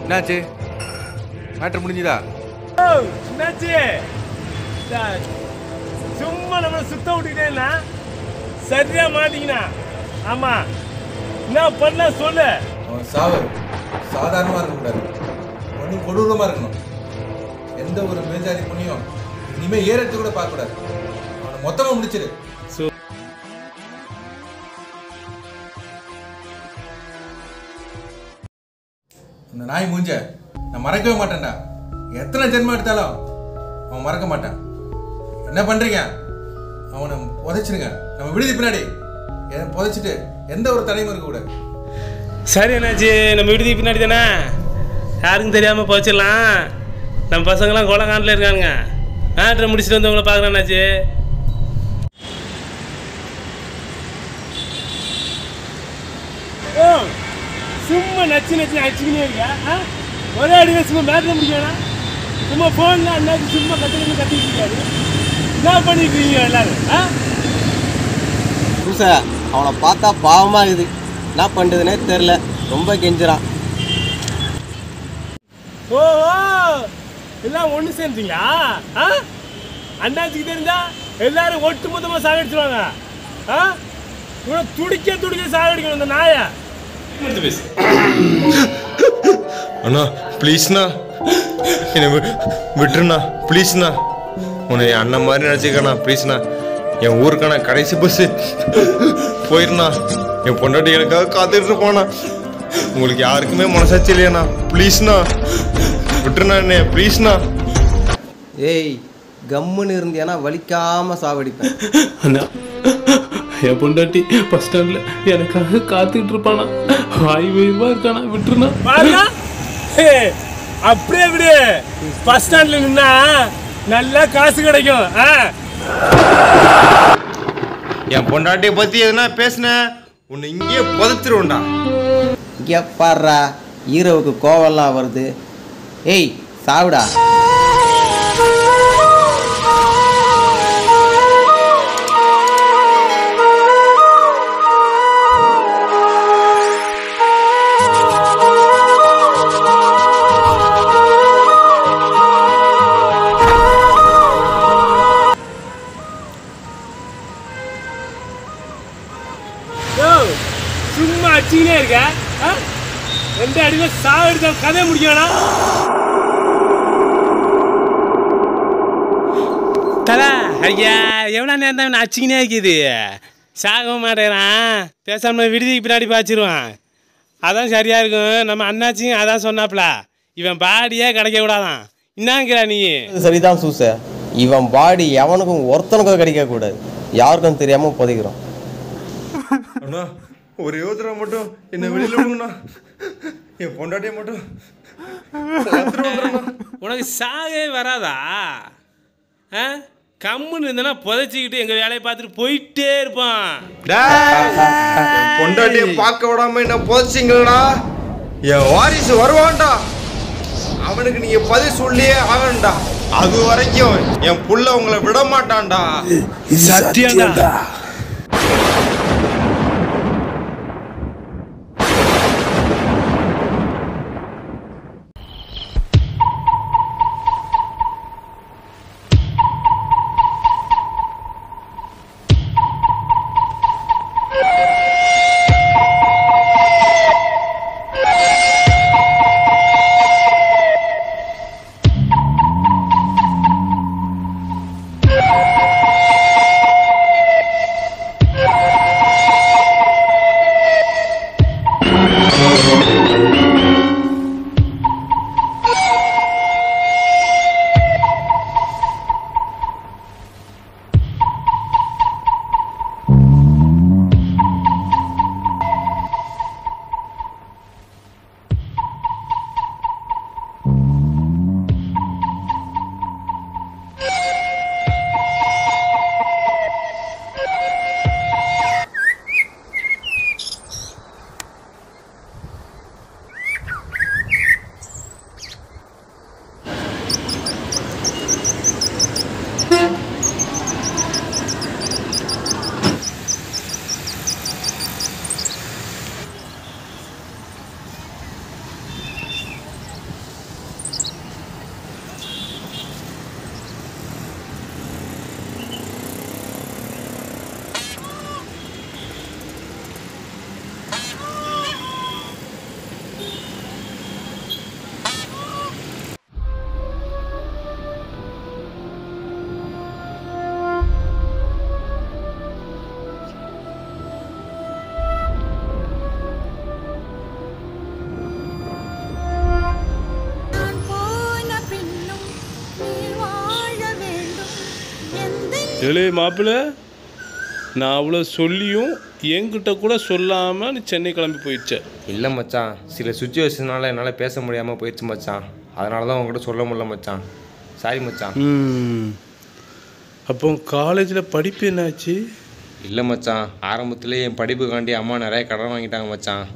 என்னாச்சு மேட்ரு முடிஞ்சுதா ஓ, என்னாச்சு இந்த சும்மா நம்மள சுத்த விட்டுக்கிட்டேன்னா சரியா மாட்டீங்கண்ணா ஆமா என்ன பண்ண சொல்லு அவன் சாவு சாதாரணமாக இருக்கக்கூடாது ஒன்றும் கொடூரமாக இருக்கணும் எந்த ஒரு மேஜாதி புண்ணியம் இனிமே ஏறத்து கூட பார்க்கக்கூடாது அவனை மொத்தமாக முடிச்சிரு இந்த நாய் மூஞ்ச நான் மறக்கவே மாட்டேன்டா எத்தனை ஜென்மம் எடுத்தாலும் அவன் மறக்க மாட்டான் என்ன பண்றீங்க அவனை புதைச்சிருங்க நம்ம விடுதி பின்னாடி எ- புதைச்சிட்டு எந்த ஒரு தடையும் இருக்கக்கூடாது சரி என்னாச்சு நம்ம விடுதி பின்னாடி தானே யாருக்கும் தெரியாமல் போச்சிடலாம் நம்ம பசங்களாம் கொலகாண்டில் இருக்கானுங்க மேட்ரை முடிச்சுட்டு வந்து உங்களை பார்க்குறேன் என்னாச்சு ஓ சும்மா நச்சு நச்சு அடிச்சுக்கினே இருக்கியா ஆ? ஒரே அடிக்க சும்மா மேட்ரை முடிக்கணும் சும்மா ஃபோனில் அண்ணாச்சி சும்மா கற்றுக்கிட்டு கத்திட்டு இருக்காரு என்ன பண்ணிட்டு இருக்கீங்க எல்லாரும் ஆ புதுசா அவனை பார்த்தா பாவமா இருக்குது என்ன பண்ணுறதுனே தெரில ரொம்ப கெஞ்சுறான் ஓ ஓ, எல்லாம் ஒன்று சேர்ந்தீங்களா ஆ அண்ணாச்சிக்கு தெரிஞ்சா எல்லாரும் ஒட்டு மொத்தமாக சாகடிச்சிருவாங்க ஆ இவனை துடிக்க துடிக்க சாகடிக்கணும் இந்த நாயை அண்ணா ப்ளீஸ்ண்ணா என்னை வி- விட்டுருண்ணா ப்ளீஸ்ண்ணா உன்னை என் அண்ணன் மாதிரி நினச்சிக்கண்ணா ப்ளீஸ்ண்ணா என் ஊருக்கான கடைசி பஸ்ஸு போயிருண்ணா என் பொண்டாட்டி எனக்காக காத்துட்டு போனா உங்களுக்கு யாருக்குமே மனசாட்சி இல்லையாண்ணா ப்ளீஸ்ண்ணா விட்டுருண்ணா என்ன ப்ளீஸ்ண்ணா ஏய் கம்முன்னு இருந்தியானா வலிக்காம சாவடிப்பேன் அண்ணா என் பொண்டாட்டி பஸ் ஸ்டாண்டில் எனக்காக காத்துக்கிட்டு இருப்பானா வாய் வயிறுவா இருக்கானா விட்டுருண்ணா பாருங்க ஏ, அப்படியே விடு பஸ் ஸ்டாண்ட்ல நின்னா நல்லா காசு கிடைக்கும் ஆ என் பொண்டாட்டியை பற்றி எதுனா பேசுனேன் உன்னை இங்கேயே புதைச்சிருவேன்டா இங்கே பாடுறா ஹீரோவுக்கு கோவம்லாம் வருது ஏய் சாவுடா யோ, சும்மா அடிச்சுக்கினே இருக்க ஆ? எந்த அடியில சாவடிச்சா கதை முடிக்கணும் தலா ஐயா எவ்வளோ நேரம் தான் அடிச்சுக்கினே இருக்குது சாகவும் மாட்டேறான் பேசாம விடுதிக்கு பின்னாடி பாய்ச்சிருவான் அதான் சரியா இருக்கும் நம்ம அண்ணாச்சியும் அதான் சொன்னாப்ல இவன் பாடியே கிடைக்க கூடாதான் என்னங்கிறா நீ சரிதான் சூச இவன் பாடி எவனுக்கும் ஒருத்தனுக்கும் கிடைக்கக்கூடாது யாருக்கும் தெரியாம புதைக்கிறோம் அண்ணா ஒரே ஒரு தடவை மட்டும் என்னை வெளியில் விடுங்கண்ணா என் பொண்டாட்டியை மட்டும் பார்த்துட்டு வந்துடுறேண்ணா. உனக்கு சாகவே வராதா ஆ கம்முன்னு இருந்தனா புதைச்சிக்கிட்டு எங்கள் வேலையை பார்த்துட்டு போயிட்டே இருப்பான் டேய், என் பொண்டாட்டியை பார்க்க விடாம என்ன புதைச்சிங்களா என் வாரிசு வருவான்டா அவனுக்கு நீங்க பதில் சொல்லியே ஆகணும்டா அது வரைக்கும் என் புள்ள உங்களை விட மாட்டான்டா சத்தியம்டா ஏலே மாப்பிள்ள நான் அவ்வளோ சொல்லியும் என்கிட்ட கூட சொல்லாமல் நீ சென்னை கிளம்பி போயிடுச்ச இல்லை மச்சான் சில சுச்சுவேஷனால என்னால் பேச முடியாமல் போயிடுச்சு மச்சான் அதனால தான் உங்ககிட்ட சொல்ல முடியல மச்சான் சாரி மச்சான் ம் அப்போ காலேஜில் படிப்பு என்னாச்சு இல்லை மச்சான் ஆரம்பத்திலே என் படிப்புக்காண்டி அம்மா நிறைய கடன் வாங்கிட்டாங்க மச்சான்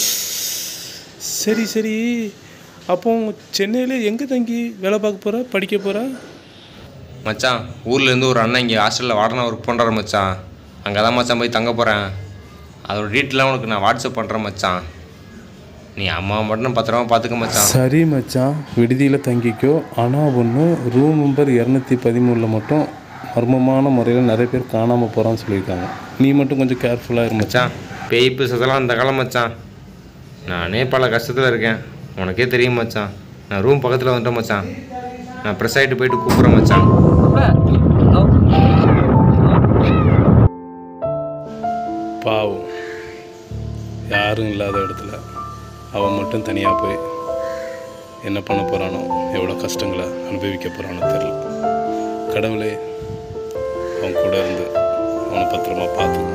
சரி சரி அப்போ சென்னையில் எங்கே தங்கி வேலை பார்க்க போகிற படிக்க போகிற மச்சான் ஊர்லேருந்து ஒரு அண்ணன் இங்கே ஹாஸ்டலில் வார்டனாக ஒர்க் பண்ணுறாரு மச்சான் அங்கே தான் மச்சான் போய் தங்க போகிறேன் அதோட டீட்டெயிலாம் உனக்கு நான் வாட்ஸ்அப் பண்ணுறேன் மச்சான் நீ அம்மாவை மட்டும் பத்திரமா பார்த்துக்க மச்சான் சரி மச்சான் விடுதியில் தங்கிக்கோ ஆனால் ஒன்று ரூம் நம்பர் இரநூத்தி பதிமூணில் மட்டும் மர்மமான முறையில் நிறைய பேர் காணாமல் போகிறான்னு சொல்லியிருக்காங்க நீ மட்டும் கொஞ்சம் கேர்ஃபுல்லாக இரு மச்சான் மச்சான் பேய் பிசதெல்லாம் அந்த காலம் மச்சான் நானே பல கஷ்டத்தில் இருக்கேன் உனக்கே தெரியும் மச்சான் நான் ரூம் பக்கத்தில் வந்துட்டேன் மச்சான் நான் ப்ரெஸ் ஆகிட்டு போயிட்டு கூப்பிட்றேன் மச்சான் பாவம் யாரும் இல்லாத இடத்துல அவன் மட்டும் தனியாக போய் என்ன பண்ண போகிறானோ எவ்வளோ கஷ்டங்களை அனுபவிக்க போகிறானோ தெரில கடவுளே அவன் கூட இருந்து அவனை பத்திரமா பார்த்துக்கணும்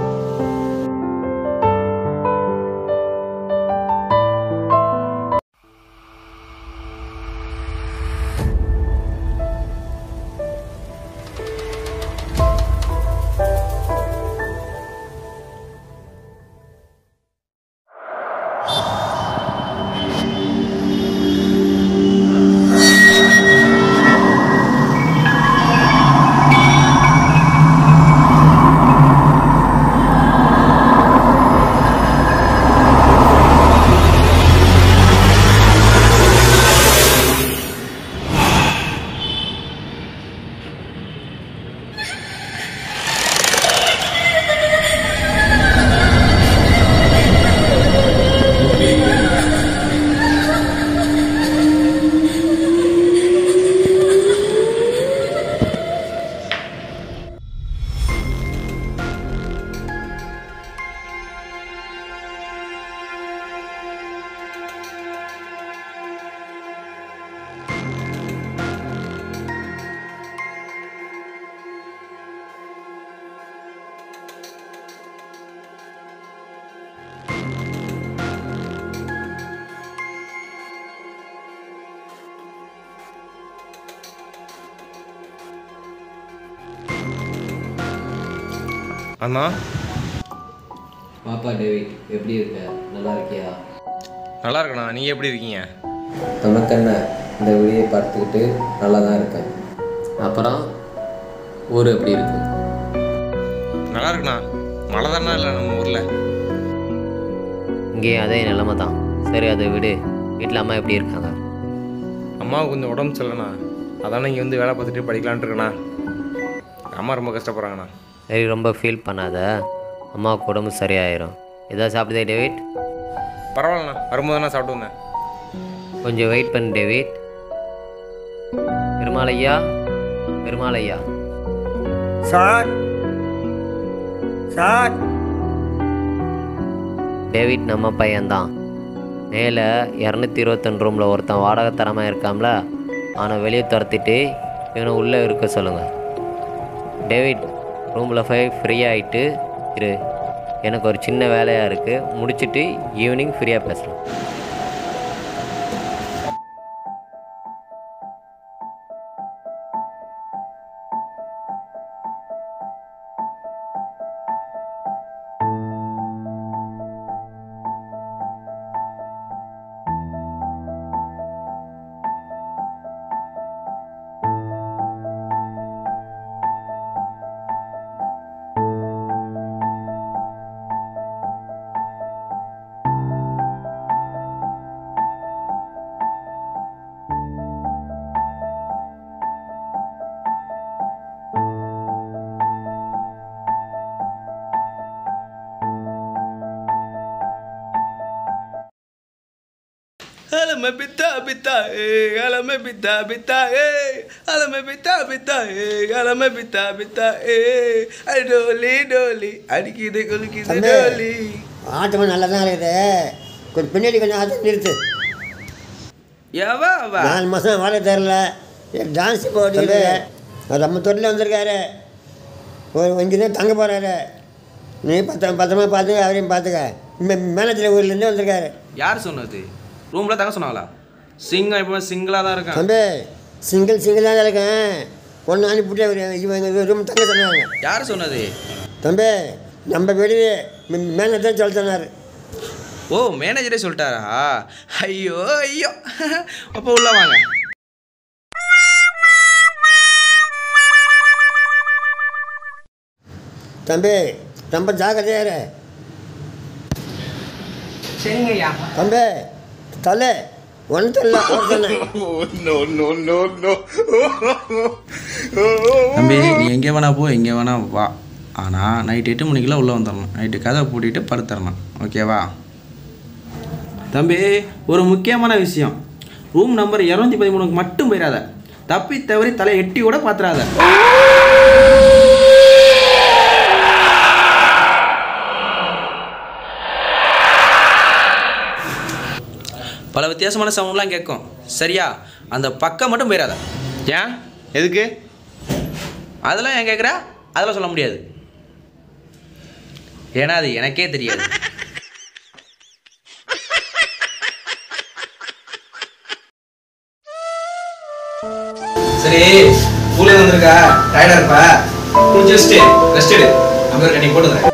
அண்ணா பாப்பா டேவிட் எப்படி இருக்க நல்லா இருக்கியா நல்லா இருக்கண்ணா நீங்கள் எப்படி இருக்கீங்க உனக்கு என்ன இந்த வீடியை பார்த்துக்கிட்டு நல்லா தான் இருக்கேன் அப்புறம் ஊர் எப்படி இருக்கு நல்லா இருக்குண்ணா மழை தானே இல்லை நம்ம ஊரில் இங்கேயும் அதே நிலமை தான் சரி அதை விடு வீட்டில் அம்மா எப்படி இருக்காங்க அம்மாவுக்கு கொஞ்சம் உடம்பு சரியில்லைண்ணா அதானே இங்கே வந்து வேலை பார்த்துட்டு படிக்கலான்ட்டு இருக்கேண்ணா அம்மா ரொம்ப கஷ்டப்படுறாங்கண்ணா சரி ரொம்ப ஃபீல் பண்ணாத அம்மாவுக்கு உடம்பு சரியாயிரும் எதாவது சாப்பிடுதே டேவிட் பரவாயில்லண்ணா வரும்போது நான் சாப்பிட்டு வந்தேன் கொஞ்சம் வெயிட் பண்ணு டேவிட் பெருமாளையா பெருமாளையா சார் சார் டேவிட் நம்ம பையன்தான் மேலே இரநூத்தி இருபத்தொன்று ரூமில் ஒருத்தன் வாடகை தரமாக இருக்காம்ல அவனை வெளியே துரத்திட்டு இவனை உள்ளே இருக்க சொல்லுங்கள் டேவிட் ரூமில் போய் ஃப்ரீ ஆகிட்டு இரு எனக்கு ஒரு சின்ன வேலையாக இருக்குது முடிச்சிட்டு ஈவினிங் ஃப்ரீயாக பேசலாம் Alame pita pita eh, alame pita pita eh, alame pita pita eh, alame pita pita eh, அடி டோலி டோலி அடிக்குது குலுக்குது தம்பி. டோலி ஆட்டமும் நல்லா தான் இருக்குது கொஞ்சம் பின்னாடி கொஞ்சம் ஆட்டம் நிறுத்து எவா வா நாலு மாதம் வேலை தரல டான்ஸ் போடுறது நம்ம தொட்டில் வந்திருக்காரு ஒரு இங்கே தான் தங்க போகிறாரு நீ பத்திர பத்திரமா பார்த்துக்க அவரையும் பார்த்துக்க மே மேனேஜர் ஊர்லேருந்து வந்திருக்காரு யார் சொன்னது ரூமில் தங்க சொன்னாங்களா சிங்கம் எப்பவுமே சிங்கிளாக தான் இருக்கான் தம்பி சிங்கிள் சிங்கிளாக தான் இருக்கேன் ஒன்று அனுப்பிவிட்டு அவர் இவங்க ரூம் தங்க சொன்னாங்க யார் சொன்னது தம்பி நம்ம வீடு மேனேஜர் சொல்ல சொன்னார் ஓ மேனேஜரே சொல்லிட்டாரா ஐயோ ஐயோ அப்போ உள்ள வாங்க தம்பி ரொம்ப ஜாக்கிரதையா இரு சரிங்க ஐயா தம்பி தலை ஒன்றும் தெரியல சொன்னேன் தம்பி நீ எங்கே வேணா போ எங்கே வேணா வா ஆனால் நைட் எட்டு மணிக்கெல்லாம் உள்ளே வந்துடணும் நைட்டு கதை பூட்டிட்டு படுத்துடணும் ஓகேவா தம்பி ஒரு முக்கியமான விஷயம் ரூம் நம்பர் இரநூத்தி பதிமூணுக்கு மட்டும் போயிடாத தப்பி தவறி தலை எட்டி கூட பார்த்துறாத பல வித்தியாசமான சவுண்ட்லாம் கேட்கும் சரியா அந்த பக்கம் மட்டும் போயிடாத ஏன் எதுக்கு அதெல்லாம் ஏன் கேட்குற அதெல்லாம் சொல்ல முடியாது ஏன்னா அது எனக்கே தெரியாது சரி ஸ்கூல்ல வந்திருக்கா டயர்டா இருப்பா குளிச்சுட்டு ரெஸ்ட் எடு நம்ம கட்டி போட்டுக்கிறேன்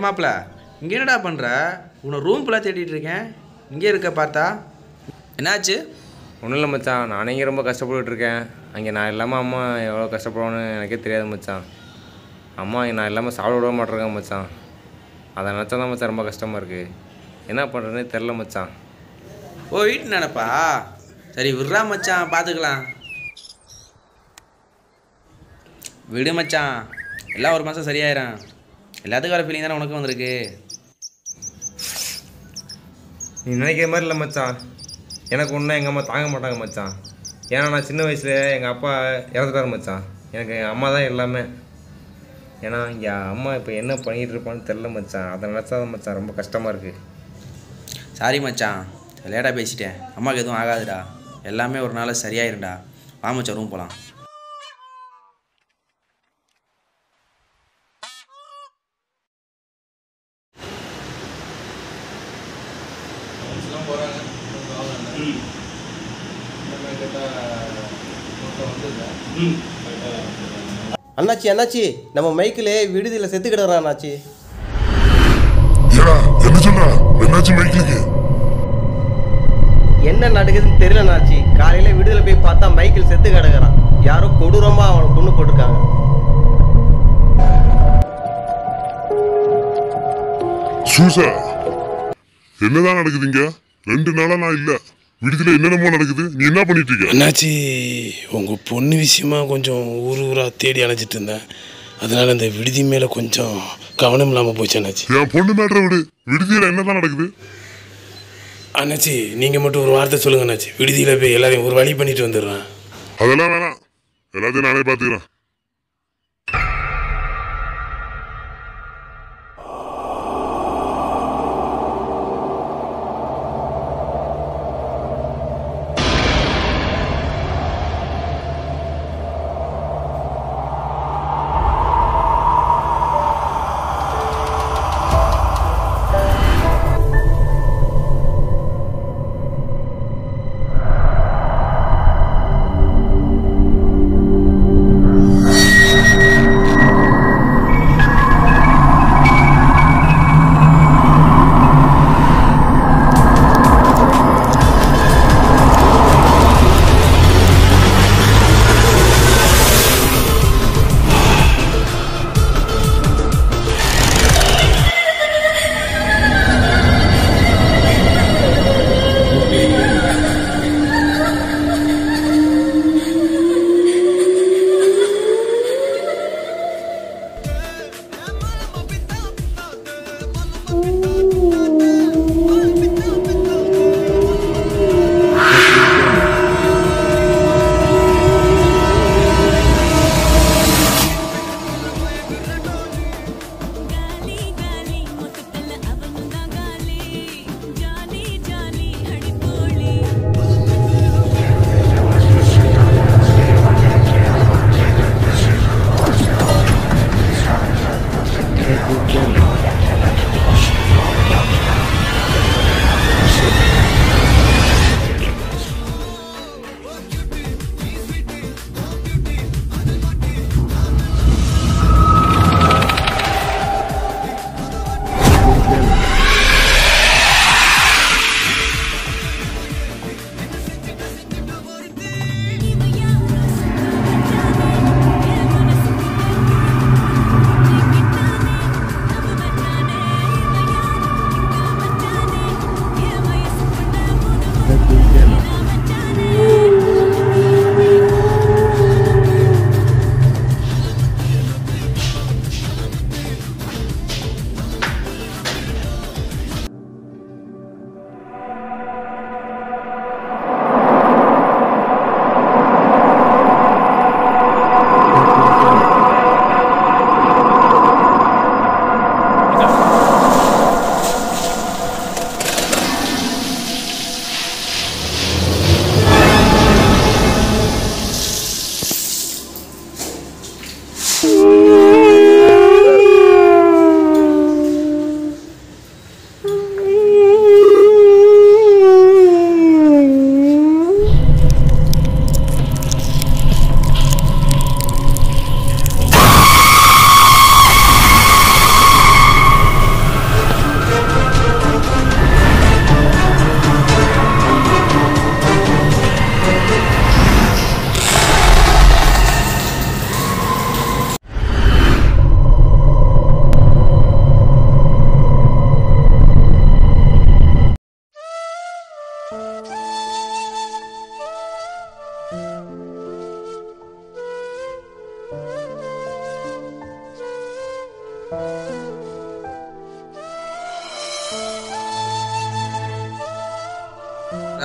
மாப்பிள இங்கே என்னடா பண்ணுற உன்னை ரூம் ஃபுல்லாக தேடிட்டு இருக்கேன் இங்கே இருக்க பார்த்தா என்னாச்சு ஒன்றும் இல்லை மச்சான் நானே இங்கே ரொம்ப கஷ்டப்பட்டுட்டு இருக்கேன் அங்கே நான் இல்லாமல் அம்மா எவ்வளோ கஷ்டப்படுவான்னு எனக்கே தெரியாது மச்சான் அம்மா நான் இல்லாமல் சாப்பிட விட மாட்டேறாங்க மச்சான் அதை நினச்சா தான் மச்சான் ரொம்ப கஷ்டமாக இருக்குது என்ன பண்ணுறதுனே தெரில மச்சான் ஓ வீட்டு நினப்பா சரி விட்றா மச்சான் பார்த்துக்கலாம் விடு மச்சான் எல்லாம் ஒரு மாதம் சரியாயிரும் எல்லாத்துக்கும் வர ஃபீலிங் தானே உனக்கும் வந்திருக்கு நீ நினைக்கிற மாதிரி இல்லை மச்சான் எனக்கு ஒன்றும் எங்கள் அம்மா தாங்க மாட்டாங்க மச்சான் ஏன்னா நான் சின்ன வயசில் எங்கள் அப்பா இறந்துட்டாரு மச்சான் எனக்கு எங்கள் அம்மா தான் எல்லாமே ஏன்னா என் அம்மா இப்போ என்ன பண்ணிகிட்டு இருப்பான்னு தெரில மச்சான் அதை நினச்சா தான் மச்சான் ரொம்ப கஷ்டமாக இருக்குது சாரி மச்சான் லேட்டாக பேசிட்டேன் அம்மாவுக்கு எதுவும் ஆகாதுடா எல்லாமே ஒரு நாள் சரியாயிரும்டா வா மச்சான் ரூம் போகலாம் அண்ணாச்சி அண்ணாச்சி நம்ம மைக்கில் விடுதியில் செத்து கிடக்குறான் அண்ணாச்சி ஏடா என்ன சொல்ற என்னாச்சு மைக்கிலுக்கு என்ன நடக்குதுன்னு தெரியல அண்ணாச்சி காலையில் விடுதலை போய் பார்த்தா மைக்கில் செத்து கிடக்குறான் யாரோ கொடூரமாக அவனை கொண்டு போட்டிருக்காங்க சூசா என்னதான் நடக்குது இங்க ரெண்டு நாளா நான் இல்ல விடுதியில என்னென்னமோ நடக்குது நீ என்ன பண்ணிட்டு இருக்க அண்ணாச்சி உங்கள் பொண்ணு விஷயமா கொஞ்சம் ஊர் ஊராக தேடி அலைஞ்சிட்டு இருந்தேன் அதனால் இந்த விடுதி மேலே கொஞ்சம் கவனம் இல்லாமல் போச்சு அண்ணாச்சி என் பொண்ணு மேட்ற விடு விடுதியில என்னதான் நடக்குது அண்ணாச்சி நீங்கள் மட்டும் ஒரு வார்த்தை சொல்லுங்க அண்ணாச்சி விடுதியில் போய் எல்லாரையும் ஒரு வழி பண்ணிட்டு வந்துடுறேன் அதெல்லாம் வேணாம் எல்லாத்தையும் நானே பாத்துக்கிறேன்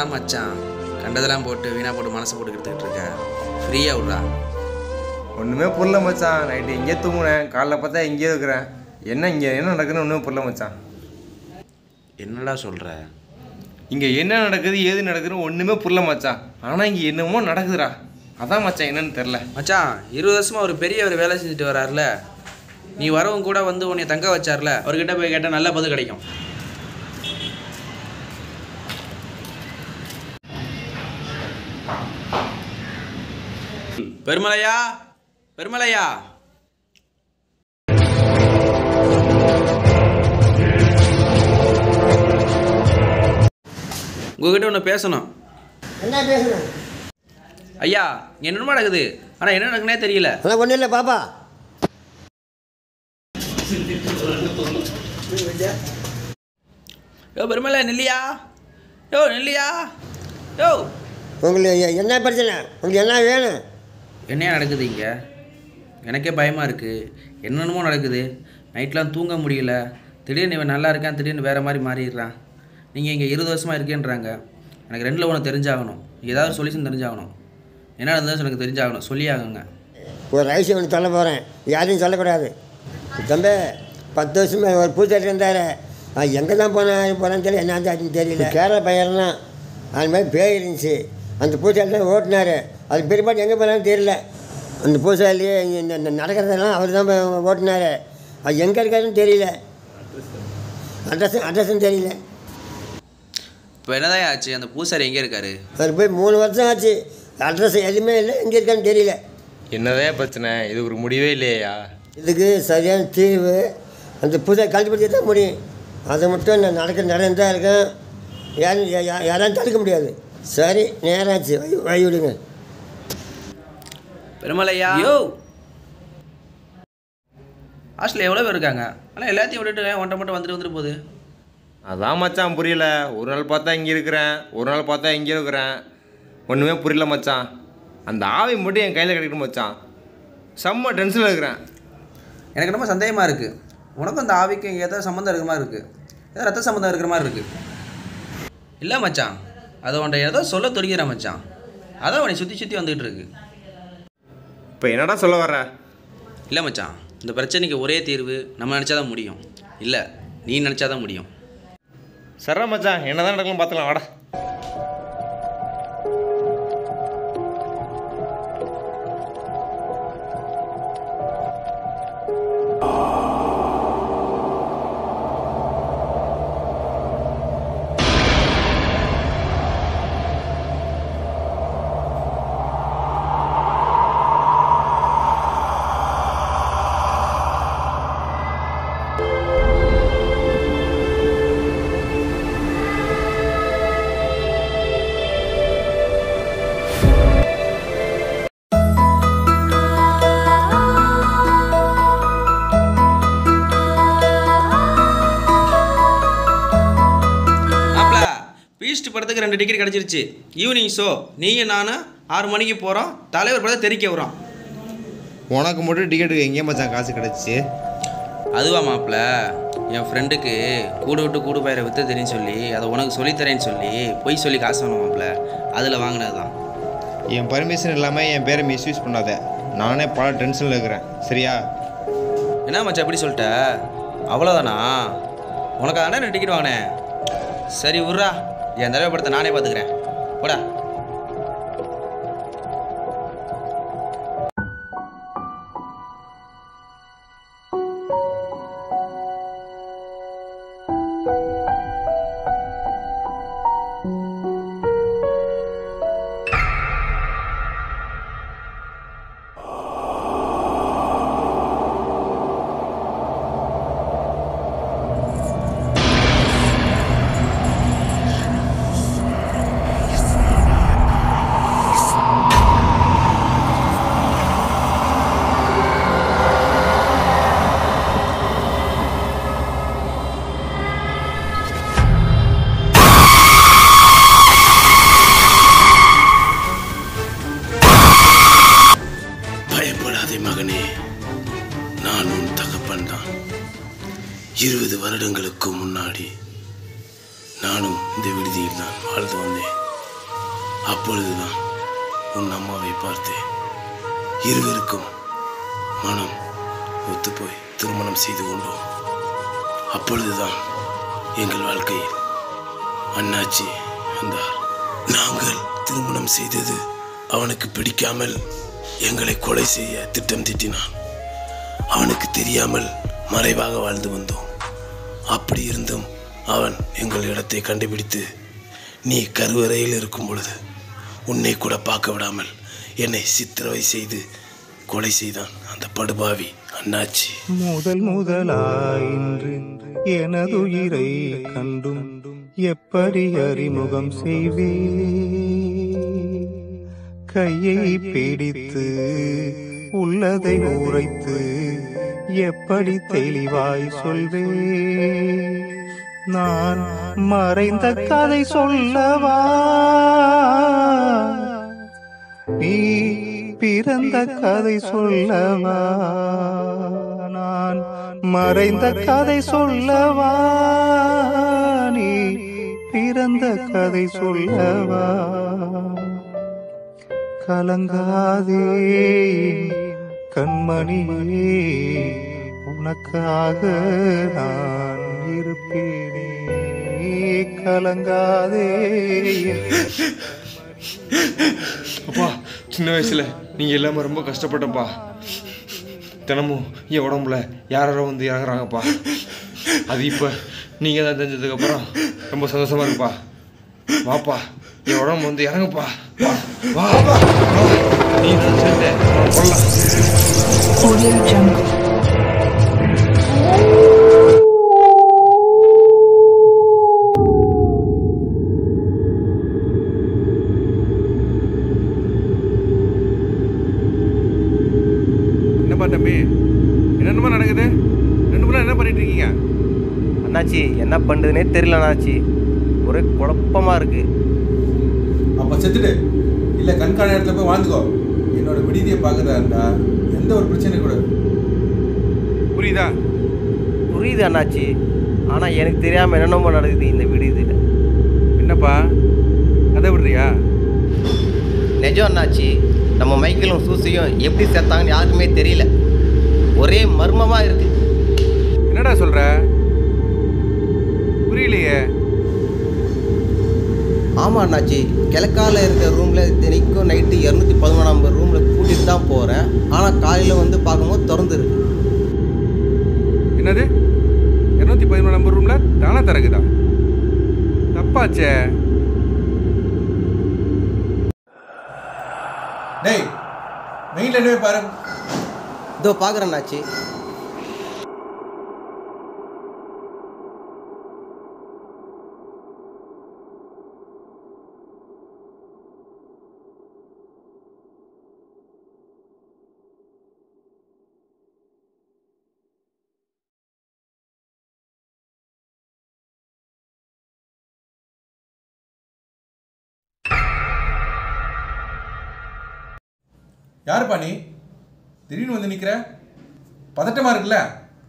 என்னடா மச்சான் கண்டதெல்லாம் போட்டு வீணாக போட்டு மனசை போட்டு எடுத்துக்கிட்டு இருக்க ஃப்ரீயாக விட்றா ஒன்றுமே புரியல மச்சான் நைட்டு இங்கே தூங்குனேன் காலைல பார்த்தா இங்கேயே இருக்கிறேன் என்ன இங்கே என்ன நடக்குதுன்னு ஒன்றுமே புரியல மச்சான் என்னடா சொல்கிற இங்கே என்ன நடக்குது ஏது நடக்குதுன்னு ஒன்றுமே புரியல மச்சான் ஆனால் இங்கே என்னமோ நடக்குதுடா அதான் மச்சான் என்னன்னு தெரில மச்சான் இருபது வருஷமா ஒரு பெரிய ஒரு வேலை செஞ்சுட்டு வராருல நீ வரவும் கூட வந்து உன்னை தங்க வச்சார்ல அவர்கிட்ட போய் கேட்டால் நல்ல பதில் கிடைக்கும் பெருமலையா பெருமலையா உங்ககிட்ட ஒன்று பேசணும் என்ன பேசணும் ஐயா இங்க என்னமோ நடக்குது ஆனால் என்ன நடக்குன்னே தெரியல அதெல்லாம் ஒன்றும் இல்லை பாப்பா யோ பெருமலை நில்லியா யோ நில்லியா யோ உங்களுக்கு எ- என்ன பிரச்சனை உங்களுக்கு என்ன வேணும் என்னையா நடக்குது இங்கே எனக்கே பயமாக இருக்குது என்னென்னமோ நடக்குது நைட்லாம் தூங்க முடியல திடீர்னு இவன் நல்லா இருக்கான் திடீர்னு வேறு மாதிரி மாறிடுறான் நீங்கள் இங்கே இருபது வருஷமாக இருக்கேன்றாங்க எனக்கு ரெண்டில் ஒன்று தெரிஞ்சாகணும் ஏதாவது ஒரு சொல்யூஷன் தெரிஞ்சாகணும் என்ன நடந்தது எனக்கு தெரிஞ்சாகணும் சொல்லியாகுங்க ஒரு ரகசியம் ஒன்று சொல்ல போகிறேன் யாரையும் சொல்லக்கூடாது தம்பி பத்து வருஷமா ஒரு பூச்சாரி இருந்தார் நான் எங்கே தான் போனேன் போனேன்னு தெரியல என்ன ஆச்சுன்னு தெரியல கேரள பையன்லாம் அது மாதிரி பேய் இருந்துச்சு அந்த பூசாரி தான் ஓட்டினார் அது பெரும்பாலும் எங்கே போனாலும் தெரியல அந்த பூசாரி இந்த இந்த நடக்கிறதெல்லாம் அவர் தான் ஓட்டினார் அது எங்கே இருக்காருன்னு தெரியல அட்ரஸும் அட்ரஸும் தெரியல இப்போ என்னதான் ஆச்சு அந்த பூசாரி எங்கே இருக்காரு அவர் போய் மூணு வருஷம் ஆச்சு அட்ரஸ் எதுவுமே இல்லை எங்கே இருக்கான்னு தெரியல என்னதான் பிரச்சனை இது ஒரு முடிவே இல்லையா இதுக்கு சரியான தீர்வு அந்த புதை கண்டுபிடிச்சி தான் முடியும் அதை மட்டும் நான் நடக்க நடந்துதான் இருக்கேன் யாரும் யா- யா- யாராலும் தடுக்க முடியாது சரி நேராச்சு வழி வழி விடுங்க பெருமலையா யோ ஹாஸ்டலில் எவ்வளோ பேர் இருக்காங்க ஆனால் எல்லாத்தையும் விட்டுட்டு ஒன்றை மட்டும் வந்துட்டு வந்துட்டு போகுது அதான் மச்சான் புரியல ஒரு நாள் பார்த்தா இங்கே இருக்கிறேன் ஒரு நாள் பார்த்தா இங்கே இருக்கிறேன் ஒன்றுமே புரியல மச்சான் அந்த ஆவி மட்டும் என் கையில் கிடைக்கணும் மச்சான் செம்ம டென்ஷனில் இருக்கிறேன் எனக்கு ரொம்ப சந்தேகமாக இருக்குது உனக்கும் அந்த ஆவிக்கும் ஏதோ சம்மந்தம் இருக்கிற மாதிரி இருக்குது ஏதோ ரத்த சம்மந்தம் இருக்கிற மாதிரி இருக்குது இல்லை மச்சான் அதை உன்ட்ட ஏதோ சொல்ல துடிக்கிறேன் மச்சான் அதான் உன்னை சுற்றி சுற்றி வந்துகிட்டு இருக்கு இப்போ என்னடா சொல்ல வர்ற இல்லை மச்சான் இந்த பிரச்சனைக்கு ஒரே தீர்வு நம்ம நினச்சாதான் முடியும் இல்லை நீ நினச்சாதான் முடியும் சரா மச்சான் என்னதான் நடக்கணும் பார்த்துக்கலாம் வாடா மாப்ள பீஸ்ட் படத்துக்கு ரெண்டு டிக்கெட் கிடச்சிருச்சு ஈவினிங் ஷோ நீயும் நானும் ஆறு மணிக்கு போகிறோம் தலைவர் படத்தை தெரிக்க வரோம் உனக்கு மட்டும் டிக்கெட்டுக்கு எங்கேயும் மச்சான் காசு கிடச்சி அதுவா மாப்பிள்ள என் ஃப்ரெண்டுக்கு கூடு விட்டு கூடு பயிரை விற்று தெரியும் சொல்லி அதை உனக்கு சொல்லித்தரேன்னு சொல்லி பொய் சொல்லி காசு வாங்க மாப்பிள்ள அதில் வாங்கினது தான் என் பர்மிஷன் இல்லாமல் என் பேரை மிஸ்யூஸ் பண்ணாத நானே பல டென்ஷனில் இருக்கிறேன் சரியா என்ன மச்சான் எப்படி சொல்லிட்ட அவ்வளோதானா உனக்கு அதானே ரெண்டு டிக்கெட் வாங்கினேன் சரி விட்றா என் தலைவர் படத்தை நானே பார்த்துக்கிறேன் போடா பயப்படாதே மகனே நான் உன் தகப்பன் தான் இருபது வருடங்களுக்கு முன்னாடி நானும் இந்த விடுதியில் தான் வாழ்ந்து வந்தேன் அப்பொழுதுதான் உன் அம்மாவை பார்த்தேன் இருவருக்கும் மனம் ஒத்துப்போய் திருமணம் செய்து கொண்டோம் அப்பொழுதுதான் எங்கள் வாழ்க்கையில் அண்ணாச்சி வந்தார் நாங்கள் திருமணம் செய்தது அவனுக்கு பிடிக்காமல் எங்களை கொலை செய்ய திட்டம் தீட்டினான் அவனுக்கு தெரியாமல் மறைவாக வாழ்ந்து வந்தோம் அப்படி இருந்தும் அவன் எங்கள் இடத்தை கண்டுபிடித்து நீ கருவறையில் இருக்கும் பொழுது உன்னை கூட பார்க்க விடாமல் என்னை சித்திரவை செய்து கொலை செய்தான் அந்த படுபாவி அண்ணாச்சி முதல் முதலாயின்று எனதுயிரை கண்டும் எப்படி அறிமுகம் செய்வே கையை பிடித்து உள்ளதை உரைத்து எப்படி தெளிவாய் சொல்வே நான் மறைந்த கதை சொல்லவா நீ பிறந்த கதை சொல்லவா நான் மறைந்த கதை சொல்லவா நீ பிறந்த கதை சொல்லவா கலங்காதே கண்மணியே உனக்காக நான் இருப்பேனே கலங்காதே அப்பா சின்ன வயசுல நீங்க எல்லாமே ரொம்ப கஷ்டப்பட்டப்பா தினமும் என் உடம்புல யாரோ வந்து இறங்குறாங்கப்பா அது இப்போ நீங்க தான் தெரிஞ்சதுக்கப்புறம் ரொம்ப சந்தோஷமா இருக்குப்பா வாப்பா என் உடம்பு வந்து இறங்குப்பா வா வா வா. நீ தான் செஞ்ச கொள்ளலாம் என்னப்பா தம்பி என்னென்னமா நடக்குது ரெண்டு பேரும் என்ன பண்ணிட்டு இருக்கீங்க அண்ணாச்சி என்ன பண்ணுறதுனே தெரியல அண்ணாச்சி ஒரே குழப்பமா இருக்கு அப்ப செத்துட்டு இல்ல கண்காண இடத்துல போய் வாழ்ந்துக்கோ என்னோட விடுதியை பார்க்கறதா இருந்தா எந்த ஒரு பிரச்சனையும் கூட புரியுதா புரியுது அண்ணாச்சி ஆனால் எனக்கு தெரியாமல் என்னென்னமோ நடக்குது இந்த விடுதியில் என்னப்பா கதை விடுறியா நிஜம் அண்ணாச்சி நம்ம மைக்கிளும் சூசியும் எப்படி சேர்த்தாங்கன்னு யாருக்குமே தெரியல ஒரே மர்மமாக இருக்கு என்னடா சொல்ற புரியலையே ஆமாம் அண்ணாச்சி கிழக்கால இருக்கிற ரூமில் தினைக்கும் நைட்டு இரநூத்தி பதினொன்றாம் நம்பர் ரூமில் கூட்டிகிட்டு தான் போகிறேன் ஆனால் காலையில் வந்து பார்க்கும்போது திறந்துருக்கு என்னது இரநூத்தி பதிமூணு நம்பர் ரூம்ல தானா திறக்குதா தப்பாச்சே டேய் மெயின்ல என்ன பாரு இதோ பார்க்குறேன் அண்ணாச்சி யாருப்பா நீ திடீர்னு வந்து நிக்கிற பதட்டமா இருக்குல்ல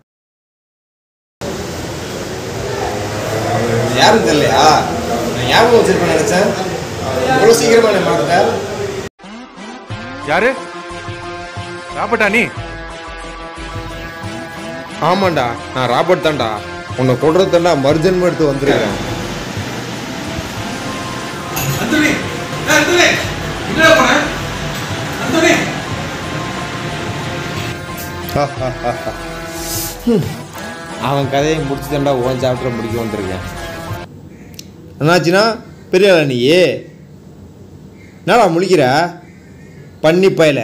யாரும் தெரியலையா நான் ஞாபகம் வச்சிருப்பேன் நினைச்சேன் இவ்வளோ சீக்கிரமா என்ன மாறுத யாரு ராபர்ட்டா நீ ஆமாண்டா நான் ராபர்ட் தான்டா உன்னை கொள்றதுண்டா மறுஜன்மம் எடுத்து வந்திருக்கேன் அந்தோனி ஏய், அந்தோனி என்னடா போன அந்தோனி அவன் கதையை முடிச்சு தான்டா உன் சாப்டரை முடிக்க வந்திருக்கேன் என்னாச்சுன்னா பெரிய ஆளா நீ என்னடா முழிக்கிற பண்ணி பயல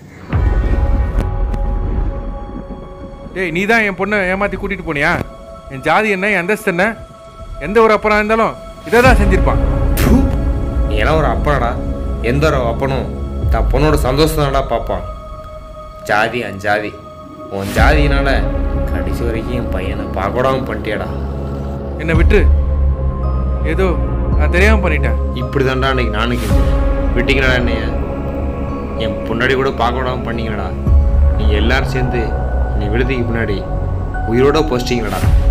டேய் நீ தான் என் பொண்ணை ஏமாத்தி கூட்டிட்டு போனியா என் ஜாதி என்ன என் அந்தஸ்து என்ன எந்த ஒரு அப்பனா இருந்தாலும் இதை தான் செஞ்சிருப்பான் நீ எல்லாம் ஒரு அப்பனடா எந்த ஒரு அப்பனும் தான் பொண்ணோட சந்தோஷம் தானடா பார்ப்பான் ஜாதி அன் ஜாதி உன் ஜாதியினால கடைசி வரைக்கும் என் பையனை பார்க்கடாம பண்ணிட்டியடா என்னை விட்டு ஏதோ நான் தெரியாம பண்ணிட்டேன் இப்படி தான்டா அன்னைக்கு நானும் கேட்டேன் விட்டீங்களா என்னைய என் பொண்டாடி கூட பார்க்க விடாம பண்ணீங்களடா நீங்கள் எல்லாரும் சேர்ந்து நீ விடுதிக்கு பின்னாடி உயிரோட போச்சிட்டீங்களடா